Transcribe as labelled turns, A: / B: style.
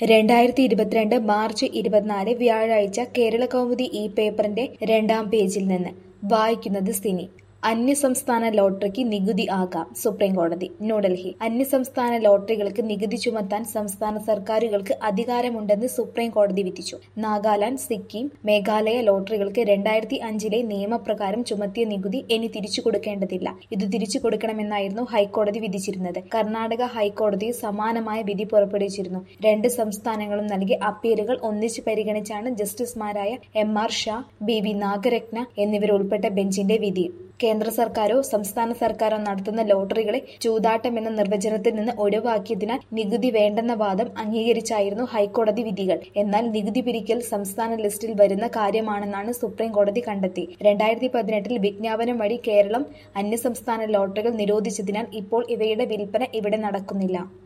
A: രണ്ടായിരത്തി ഇരുപത്തിരണ്ട് മാർച്ച് ഇരുപത്തിനാല് വ്യാഴാഴ്ച കേരള കൗമുദി ഈ പേപ്പറിന്റെ രണ്ടാം പേജിൽ നിന്ന് വായിക്കുന്നത് സിനി അന്യസംസ്ഥാന ലോട്ടറിക്ക് നികുതി ആകാം സുപ്രീം കോടതി ന്യൂഡൽഹി അന്യസംസ്ഥാന ലോട്ടറികൾക്ക് നികുതി ചുമത്താൻ സംസ്ഥാന സർക്കാരുകൾക്ക് അധികാരമുണ്ടെന്ന് സുപ്രീം കോടതി വിധിച്ചു നാഗാലാൻഡ് സിക്കിം മേഘാലയ ലോട്ടറികൾക്ക് രണ്ടായിരത്തി അഞ്ചിലെ നിയമപ്രകാരം ചുമത്തിയ നികുതി ഇനി തിരിച്ചു കൊടുക്കേണ്ടതില്ല ഇത് തിരിച്ചു കൊടുക്കണമെന്നായിരുന്നു ഹൈക്കോടതി വിധിച്ചിരുന്നത് കർണാടക ഹൈക്കോടതി സമാനമായ വിധി പുറപ്പെടുവിച്ചിരുന്നു രണ്ട് സംസ്ഥാനങ്ങളും നൽകിയ അപ്പീലുകൾ ഒന്നിച്ച് പരിഗണിച്ചാണ് ജസ്റ്റിസുമാരായ M R Shah B V Nagarathna എന്നിവരുൾപ്പെട്ട ബെഞ്ചിന്റെ വിധി കേന്ദ്ര സർക്കാരോ സംസ്ഥാന സർക്കാരോ നടത്തുന്ന ലോട്ടറികളെ ചൂതാട്ടം എന്ന നിർവചനത്തിൽ നിന്ന് ഒഴിവാക്കിയതിനാൽ നികുതി വേണ്ടെന്ന വാദം അംഗീകരിച്ചായിരുന്നു ഹൈക്കോടതി വിധികൾ എന്നാൽ നികുതി പിരിക്കൽ സംസ്ഥാന ലിസ്റ്റിൽ വരുന്ന കാര്യമാണെന്നാണ് സുപ്രീം കോടതി കണ്ടെത്തി രണ്ടായിരത്തി പതിനെട്ടിൽ വിജ്ഞാപനം വഴി കേരളം അന്യസംസ്ഥാന ലോട്ടറികൾ നിരോധിച്ചതിനാൽ ഇപ്പോൾ ഇവയുടെ വിൽപ്പന ഇവിടെ നടക്കുന്നില്ല